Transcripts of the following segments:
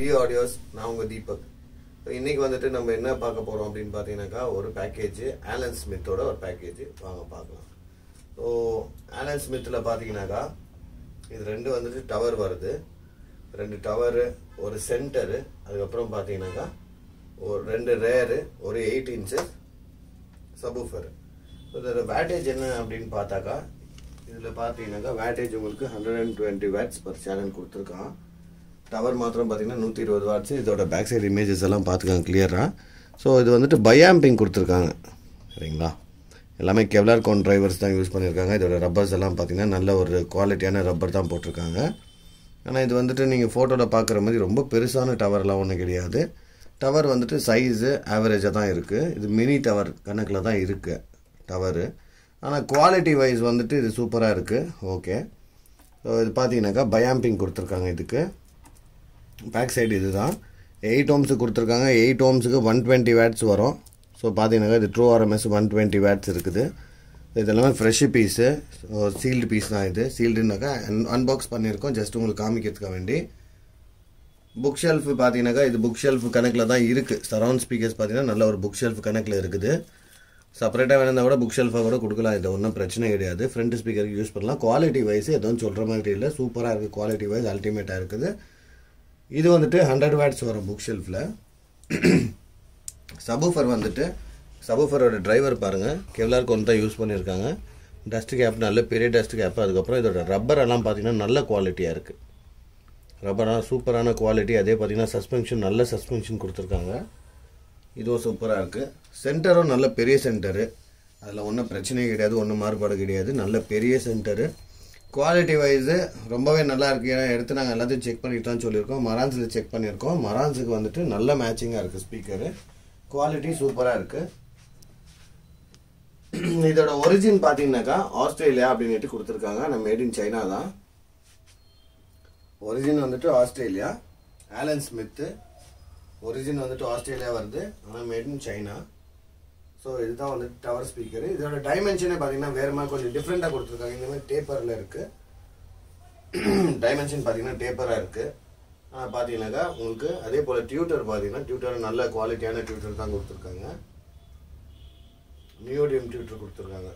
D audios நான் உங்க Deepak So, இன்னைக்கு வந்துட்டு நம்ம என்ன பார்க்க போறோம் அப்படின்னு பார்த்தீங்கன்னாக்கா ஒரு பேக்கேஜ் ஆலன் ஸ்மித்தோட ஒரு பேக்கேஜ் வாங்க பார்க்கலாம் ஸோ ஆலன் ஸ்மித்தில் பார்த்தீங்கன்னாக்கா இது ரெண்டு வந்துட்டு டவர் வருது ரெண்டு டவரு ஒரு சென்டரு அதுக்கப்புறம் பார்த்தீங்கன்னாக்கா ஒரு ரெண்டு ரேரு ஒரு எயிட் இன்ச்சஸ் சபூஃபர் இதோட வேட்டேஜ் என்ன அப்படின்னு பார்த்தாக்கா இதில் பார்த்தீங்கன்னாக்கா வேட்டேஜ் உங்களுக்கு hundred and twenty watts per channel கொடுத்துருக்கான் டவர் மாத்திரம் பார்த்தீங்கன்னா நூற்றி இருபது வாட்ஸ் இதோட பேக் சைடு இமேஜஸ் எல்லாம் பார்த்துக்காங்க கிளியராக ஸோ இது வந்துட்டு பயாம்பிங் கொடுத்துருக்காங்க சரிங்களா எல்லாமே கெவ்லார் கோன் டிரைவர்ஸ் தான் யூஸ் பண்ணியிருக்காங்க இதோட ரப்பர்ஸ் எல்லாம் பார்த்தீங்கன்னா நல்ல ஒரு குவாலிட்டியான ரப்பர் தான் போட்டிருக்காங்க ஆனால் இது வந்துட்டு நீங்கள் ஃபோட்டோவில் பார்க்குற மாதிரி ரொம்ப பெருசான டவர்லாம் ஒன்றும் கிடையாது டவர் வந்துட்டு சைஸு ஆவரேஜாக தான் இருக்குது இது மினி டவர் கணக்கில் தான் இருக்குது டவரு ஆனால் குவாலிட்டி வைஸ் வந்துட்டு இது சூப்பராக இருக்குது ஓகே ஸோ இது பார்த்தீங்கன்னாக்கா பயாம்பிங் கொடுத்துருக்காங்க இதுக்கு பேக் சைடு இதுதான் எயிட் ஓம்ஸுக்கு கொடுத்துருக்காங்க எயிட் ஓம்ஸுக்கு ஒன் டுவெண்ட்டி வேட்ஸ் வரும் ஸோ பார்த்தீங்கன்னாக்கா இது true RMS one twenty watts இருக்குது இது எல்லாமே ஃப்ரெஷ்ஷு பீஸு சீல்டு பீஸ் தான் இது சீல்டுனாக்கா அன்பாக்ஸ் பண்ணியிருக்கோம் ஜஸ்ட் உங்களுக்கு காமிக்கிறதுக்காக வேண்டி புக் ஷெல்ஃப் பார்த்தீங்கன்னாக்கா இது புக் ஷெல்ஃப் கணக்கில் தான் இருக்குது சரௌண்ட் ஸ்பீக்கர்ஸ் பார்த்தீங்கன்னா நல்ல ஒரு புக் ஷெல்ஃப் கணக்கில் இருக்குது செப்பரேட்டாக வேணும்னா கூட புக் ஷெல்ஃபாக கூட கொடுக்கலாம் இது ஒன்றும் பிரச்சனை கிடையாது ஃப்ரண்ட் ஸ்பீக்கருக்கு யூஸ் பண்ணலாம் குவாலிட்டி வைஸ் எதுவும் சொல்கிற மாதிரி இல்லை சூப்பராக இருக்குது குவாலிட்டி வைஸ் அல்டிமேட்டாக இருக்குது இது வந்துட்டு ஹண்ட்ரட் வேட்ஸ் வரும் புக் ஷெல்ஃபில் சபூஃபர் வந்துட்டு சபூஃபரோட டிரைவர் பாருங்கள் கெவ்லார் கொண்டு தான் யூஸ் பண்ணியிருக்காங்க டஸ்ட் கேப் நல்ல பெரிய டஸ்ட் கேப் அதுக்கப்புறம் இதோட ரப்பர் எல்லாம் பார்த்தீங்கன்னா நல்ல குவாலிட்டியாக இருக்குது ரப்பரான சூப்பரான குவாலிட்டி அதே பார்த்தீங்கன்னா சஸ்பென்ஷன் நல்ல சஸ்பென்ஷன் கொடுத்துருக்காங்க இதுவும் சூப்பராக இருக்குது சென்டரும் நல்ல பெரிய சென்டரு அதில் ஒன்றும் பிரச்சனையே கிடையாது ஒன்றும் மாறுபாடு கிடையாது நல்ல பெரிய சென்டரு குவாலிட்டி வைஸு ரொம்பவே நல்லா இருக்கு ஏன்னா எடுத்து நாங்கள் எல்லாத்தையும் செக் பண்ணிட்டு தான் சொல்லியிருக்கோம் மரான்ஸில் செக் பண்ணியிருக்கோம் மரான்ஸுக்கு வந்துட்டு நல்ல மேட்சிங்காக இருக்குது ஸ்பீக்கரு குவாலிட்டி சூப்பராக இருக்குது இதோட ஒரிஜின் பார்த்தீங்கன்னாக்கா ஆஸ்திரேலியா அப்படின்னுட்டு கொடுத்துருக்காங்க நம்ம மேட் இன் சைனா தான் ஒரிஜின் வந்துட்டு ஆஸ்திரேலியா ஆலன் ஸ்மித்து ஒரிஜின் வந்துட்டு ஆஸ்திரேலியா வருது ஆனால் மேட் இன் சைனா ஸோ இதுதான் வந்துட்டு டவர் ஸ்பீக்கர் இதோட டைமென்ஷனே பார்த்தீங்கன்னா வேறு மாதிரி கொஞ்சம் டிஃப்ரெண்ட்டாக கொடுத்துருக்காங்க இந்த மாதிரி டேப்பரில் இருக்குது டைமென்ஷன் பார்த்தீங்கன்னா டேப்பராக இருக்குது பார்த்தீங்கன்னாக்கா உங்களுக்கு அதே போல் டியூட்டர் பார்த்தீங்கன்னா டியூட்டர் நல்ல குவாலிட்டியான டியூட்டர் தான் கொடுத்துருக்காங்க நியோடியம் டியூட்டர் கொடுத்துருக்காங்க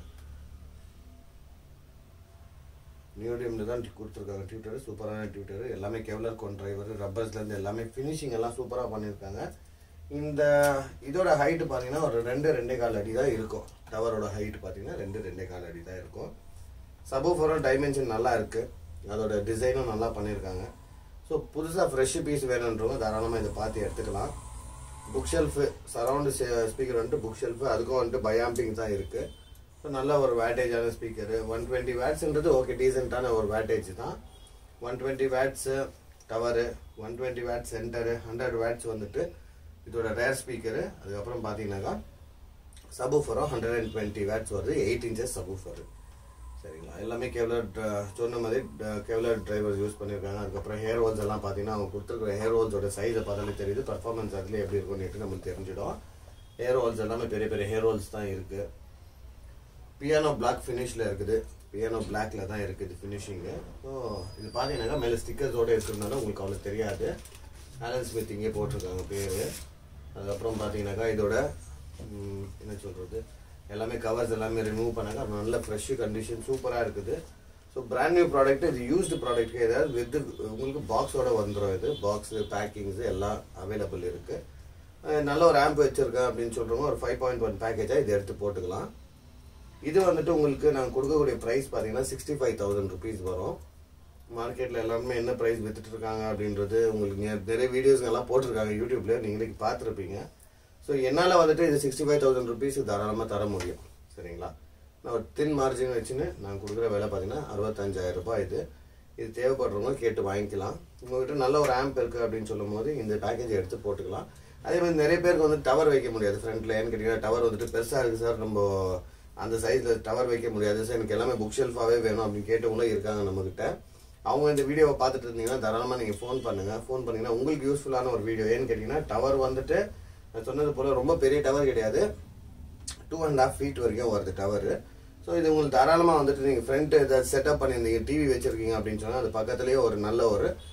நியோடியம்ல தான் கொடுத்துருக்காங்க டியூட்டர் சூப்பரான டியூட்டர் எல்லாமே கெவ்லர் கோன் டிரைவர் ரப்பர்ஸ்லேருந்து எல்லாமே ஃபினிஷிங் எல்லாம் சூப்பராக பண்ணியிருக்காங்க இந்த இதோட ஹைட்டு பார்த்தீங்கன்னா ஒரு ரெண்டு ரெண்டே கால் அடி தான் இருக்கும் டவரோட ஹைட் பார்த்தீங்கன்னா ரெண்டு ரெண்டே கால் அடி தான் இருக்கும் சபூஃபரோட டைமென்ஷன் நல்லா இருக்குது அதோட டிசைனும் நல்லா பண்ணியிருக்காங்க ஸோ புதுசாக ஃப்ரெஷ் பீஸ் வேணுன்றவங்க தாராளமாக இதை பார்த்து எடுத்துக்கலாம் புக் ஷெல்ஃபு சரௌண்டு ஸ்பீக்கர் வந்துட்டு புக் ஷெல்ஃபு அதுக்கும் வந்துட்டு பயாம்பிங் தான் இருக்குது ஸோ நல்ல ஒரு வேட்டேஜான ஸ்பீக்கரு ஒன் டுவெண்ட்டி வேட்ஸ்ன்றது ஓகே டீசெண்டான ஒரு வேட்டேஜ் தான் one twenty watts tower one twenty watts centre hundred watts வந்துட்டு இதோட ரேர் ஸ்பீக்கரு அதுக்கப்புறம் பார்த்தீங்கன்னாக்கா சபூஃபரும் ஹண்ட்ரட் அண்ட் டுவெண்ட்டி வேட்ஸ் வருது எயிட் இன்ச்சஸ் சபூஃபரு சரிங்களா எல்லாமே கேவலர் சொன்ன மாதிரி கேவலர் டிரைவர்ஸ் யூஸ் பண்ணியிருக்காங்க அதுக்கப்புறம் ஹேர் ஹோல்ஸ் எல்லாம் பார்த்தீங்கன்னா அவங்க கொடுத்துருக்குற ஹேர் ஹோல்ஸோட சைஸை பார்த்தாலே தெரியுது பர்ஃபார்மன்ஸ் அதுலேயே எப்படி இருக்கும்னு நமக்கு தெரிஞ்சிடும் ஹேர் ஹோல்ஸ் எல்லாமே பெரிய பெரிய ஹேர் ஹோல்ஸ் தான் இருக்குது பியானோ பிளாக் ஃபினிஷில் இருக்குது பியானோ பிளாக்ல தான் இருக்குது ஃபினிஷிங்கு ஸோ இது பார்த்தீங்கன்னாக்கா மேலே ஸ்டிக்கர்ஸோடு இருக்கிறதுனால உங்களுக்கு அவ்வளோ தெரியாது ஆலன் ஸ்மித் இங்கே போட்டிருக்காங்க பேர் அதுக்கப்புறம் பார்த்தீங்கன்னாக்கா இதோட என்ன சொல்கிறது எல்லாமே கவர்ஸ் எல்லாமே ரிமூவ் பண்ணாங்க நல்ல ஃப்ரெஷ்ஷு கண்டிஷன் சூப்பராக இருக்குது ஸோ பிராண்ட் நியூ ப்ராடக்ட் இது யூஸ்டு ப்ராடக்ட் ஏதாவது வித் உங்களுக்கு பாக்ஸோட வந்துடும் இது பாக்ஸு பேக்கிங்ஸு எல்லாம் அவைலபிள் இருக்குது நல்ல ஒரு ஆம்ப் வச்சுருக்கேன் அப்படின்னு சொல்கிறவங்க ஒரு ஃபைவ் பாயிண்ட் ஒன் பேக்கேஜாக இது எடுத்து போட்டுக்கலாம் இது வந்துட்டு உங்களுக்கு நாங்கள் கொடுக்கக்கூடிய ப்ரைஸ் பார்த்தீங்கன்னா சிக்ஸ்டி ஃபைவ் தௌசண்ட் ருபீஸ் வரும் மார்க்கெட்டில் எல்லாருமே என்ன ப்ரைஸ் வித்துட்டு இருக்காங்க அப்படின்றது உங்களுக்கு நிறைய வீடியோஸ் எல்லாம் போட்டிருக்காங்க யூடியூப்ல நீங்களே பார்த்துருப்பீங்க ஸோ என்னால் வந்துட்டு இது சிக்ஸ்டி ஃபைவ் தௌசண்ட் ருபீஸ் தாராளமாக தர முடியும் சரிங்களா நான் ஒரு தின் மார்ஜின் வச்சுன்னு நான் கொடுக்குற விலை பார்த்தீங்கன்னா அறுபத்தஞ்சாயிரம் ரூபாய் இது இது தேவைப்படுறவங்க கேட்டு வாங்கிக்கலாம் உங்கள்கிட்ட நல்ல ஒரு ஆம்ப் இருக்குது அப்படின்னு சொல்லும் போது இந்த பேக்கேஜ் எடுத்து போட்டுக்கலாம் அதே மாதிரி நிறைய பேருக்கு வந்து டவர் வைக்க முடியாது ஃப்ரண்ட்டில் ஏன்னு கேட்டிங்கன்னா டவர் வந்துட்டு பெருசாக இருக்குது சார் நம்ம அந்த சைஸில் டவர் வைக்க முடியாது சார் எனக்கு எல்லாமே புக் ஷெல்ஃபாகவே வேணும் அப்படின்னு கேட்டவங்களும் இருக்காங்க நம்மக்கிட்ட அவங்க இந்த வீடியோவை பார்த்துட்டு இருந்தீங்கன்னா தாராளமாக நீங்கள் ஃபோன் பண்ணுங்கள் ஃபோன் பண்ணிங்கன்னா உங்களுக்கு யூஸ்ஃபுல்லான ஒரு வீடியோ ஏன்னு கேட்டிங்கன்னா டவர் வந்துட்டு நான் சொன்னது போல் ரொம்ப பெரிய டவர் கிடையாது டூ அண்ட் ஹாஃப் ஃபீட் வரைக்கும் வருது டவர் ஸோ இது உங்களுக்கு தாராளமாக வந்துட்டு நீங்கள் ஃப்ரண்ட் ஏதாவது செட்டப் பண்ணியிருந்தீங்க டிவி வச்சுருக்கீங்க அப்படின்னு சொன்னால் அது பக்கத்துலேயே ஒரு நல்ல ஒரு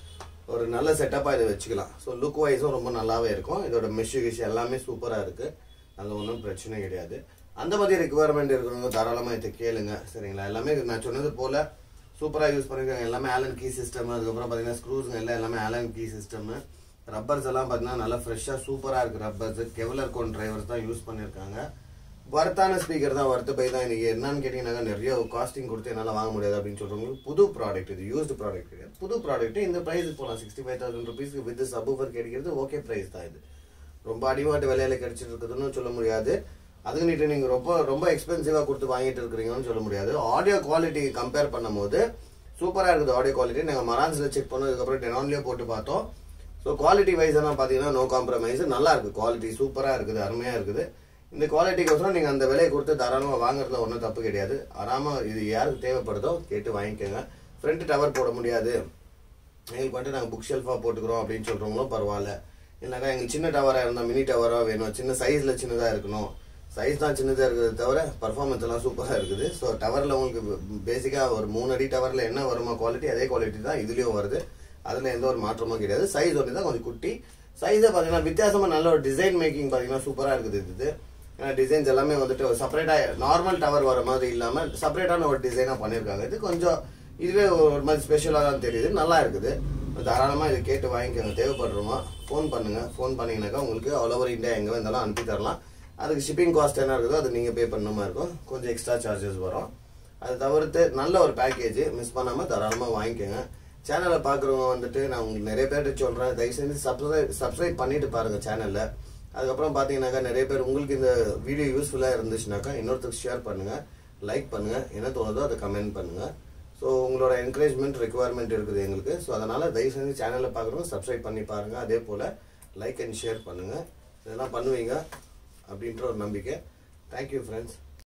ஒரு நல்ல செட்டப்பாக இதை வச்சுக்கலாம் ஸோ லுக் வைஸும் ரொம்ப நல்லாவே இருக்கும் இதோட மெஷு கிஷ் எல்லாமே சூப்பராக இருக்குது அதில் ஒன்றும் பிரச்சனை கிடையாது அந்த மாதிரி ரெக்குவயர்மெண்ட் இருக்கிறவங்க தாராளமாக இதை கேளுங்க சரிங்களா எல்லாமே நான் சொன்னது போல் சூப்பராக யூஸ் பண்ணியிருக்காங்க எல்லாமே ஆலன் கீ சிஸ்டம் அதுக்கப்புறம் பார்த்தீங்கன்னா ஸ்க்ரூஸுங்க எல்லாம் எல்லாமே ஆலன் கீ சிஸ்டமு ரப்பர்ஸ் எல்லாம் பார்த்தீங்கன்னா நல்லா ஃப்ரெஷ்ஷாக சூப்பராக இருக்குது ரப்பர்ஸ் கெவலர் கோன் டிரைவர்ஸ் தான் யூஸ் பண்ணியிருக்காங்க வர்த்தான ஸ்பீக்கர் தான் வர்த்து பை தான் இன்னைக்கு என்னன்னு கேட்டிங்கன்னாக்கா நிறைய காஸ்டிங் கொடுத்து என்னால் வாங்க முடியாது அப்படின்னு சொல்கிறவங்களுக்கு புது ப்ராடக்ட் இது யூஸ்டு ப்ராடக்ட் கிடையாது புது ப்ராடக்ட் இந்த ப்ரைஸ் போகலாம் சிக்ஸ்டி ஃபைவ் தௌசண்ட் ருபீஸ்க்கு வித் சபூஃபர் கிடைக்கிறது ஓகே ப்ரைஸ் தான் இது ரொம்ப அடிமாட்டு விலையில கிடைச்சிட்டு இருக்குதுன்னு சொல்ல முடியாது அதுக்கு நீட்டு நீங்கள் ரொம்ப ரொம்ப எக்ஸ்பென்சிவாக கொடுத்து வாங்கிட்டு இருக்கிறீங்கன்னு சொல்ல முடியாது ஆடியோ குவாலிட்டி கம்பேர் பண்ணும்போது சூப்பராக இருக்குது ஆடியோ குவாலிட்டி நாங்கள் மரான்ஸில் செக் பண்ணதுக்கப்புறம் டெனான்லேயே போட்டு பார்த்தோம் ஸோ குவாலிட்டி வைஸ் எல்லாம் பார்த்தீங்கன்னா நோ காம்ப்ரமைஸ் நல்லா இருக்குது குவாலிட்டி சூப்பராக இருக்குது அருமையாக இருக்குது இந்த குவாலிட்டிக்கோசரம் நீங்கள் அந்த விலையை கொடுத்து தாராளமாக வாங்குறதுல ஒன்றும் தப்பு கிடையாது ஆறாமல் இது யாருக்கு தேவைப்படுதோ கேட்டு வாங்கிக்கோங்க ஃப்ரண்ட் டவர் போட முடியாது எங்களுக்கு வந்துட்டு நாங்கள் புக் ஷெல்ஃபாக போட்டுக்கிறோம் அப்படின்னு சொல்கிறவங்களும் பரவாயில்ல இல்லைனாக்கா எங்களுக்கு சின்ன டவராக இருந்தால் மினி டவராக வேணும் சின்ன சைஸில் சின்னதாக இருக்கணும் சைஸ் தான் சின்னதாக இருக்கிறது தவிர பர்ஃபார்மன்ஸ் எல்லாம் சூப்பராக இருக்குது ஸோ டவரில் உங்களுக்கு பேசிக்காக ஒரு மூணு அடி டவரில் என்ன வருமா குவாலிட்டி அதே குவாலிட்டி தான் இதுலேயும் வருது அதில் எந்த ஒரு மாற்றமும் கிடையாது சைஸ் ஒன்று தான் கொஞ்சம் குட்டி சைஸை பார்த்தீங்கன்னா வித்தியாசமாக நல்ல ஒரு டிசைன் மேக்கிங் பார்த்தீங்கன்னா சூப்பராக இருக்குது இது ஏன்னா டிசைன்ஸ் எல்லாமே வந்துட்டு செப்பரேட்டாக நார்மல் டவர் வர மாதிரி இல்லாமல் செப்பரேட்டான ஒரு டிசைனாக பண்ணியிருக்காங்க இது கொஞ்சம் இதுவே ஒரு மாதிரி ஸ்பெஷலாக தான் தெரியுது நல்லா இருக்குது தாராளமாக இது கேட்டு வாங்கிக்கோங்க தேவைப்படுறோமா ஃபோன் பண்ணுங்கள் ஃபோன் பண்ணிங்கனாக்கா உங்களுக்கு ஆல் ஓவர் இந்தியா எங்கே இருந்தாலும் அனுப்பி தரலாம் அதுக்கு ஷிப்பிங் காஸ்ட் என்ன இருக்குதோ அது நீங்கள் பே பண்ண மாதிரி இருக்கும் கொஞ்சம் எக்ஸ்ட்ரா சார்ஜஸ் வரும் அது தவிர்த்து நல்ல ஒரு பேக்கேஜ் மிஸ் பண்ணாமல் தாராளமாக வாங்கிக்கோங்க சேனலை பார்க்குறவங்க வந்துட்டு நான் உங்களுக்கு நிறைய பேர்கிட்ட சொல்கிறேன் தயவு செஞ்சு சப்ஸ்கிரைப் சப்ஸ்கிரைப் பண்ணிட்டு பாருங்கள் சேனலில் அதுக்கப்புறம் பார்த்தீங்கன்னாக்கா நிறைய பேர் உங்களுக்கு இந்த வீடியோ யூஸ்ஃபுல்லாக இருந்துச்சுனாக்கா இன்னொருத்தருக்கு ஷேர் பண்ணுங்கள் லைக் பண்ணுங்கள் என்ன தோணுதோ அதை கமெண்ட் பண்ணுங்கள் ஸோ உங்களோட என்கரேஜ்மெண்ட் ரெக்குவயர்மெண்ட் இருக்குது எங்களுக்கு ஸோ அதனால் தயவு செஞ்சு சேனலில் பார்க்குறவங்க சப்ஸ்கிரைப் பண்ணி பாருங்கள் அதே போல் லைக் அண்ட் ஷேர் பண்ணுங்கள் இதெல்லாம் பண்ணுவீங்க அப்படின்ற ஒரு நம்பிக்கை தேங்க்யூ ஃப்ரெண்ட்ஸ்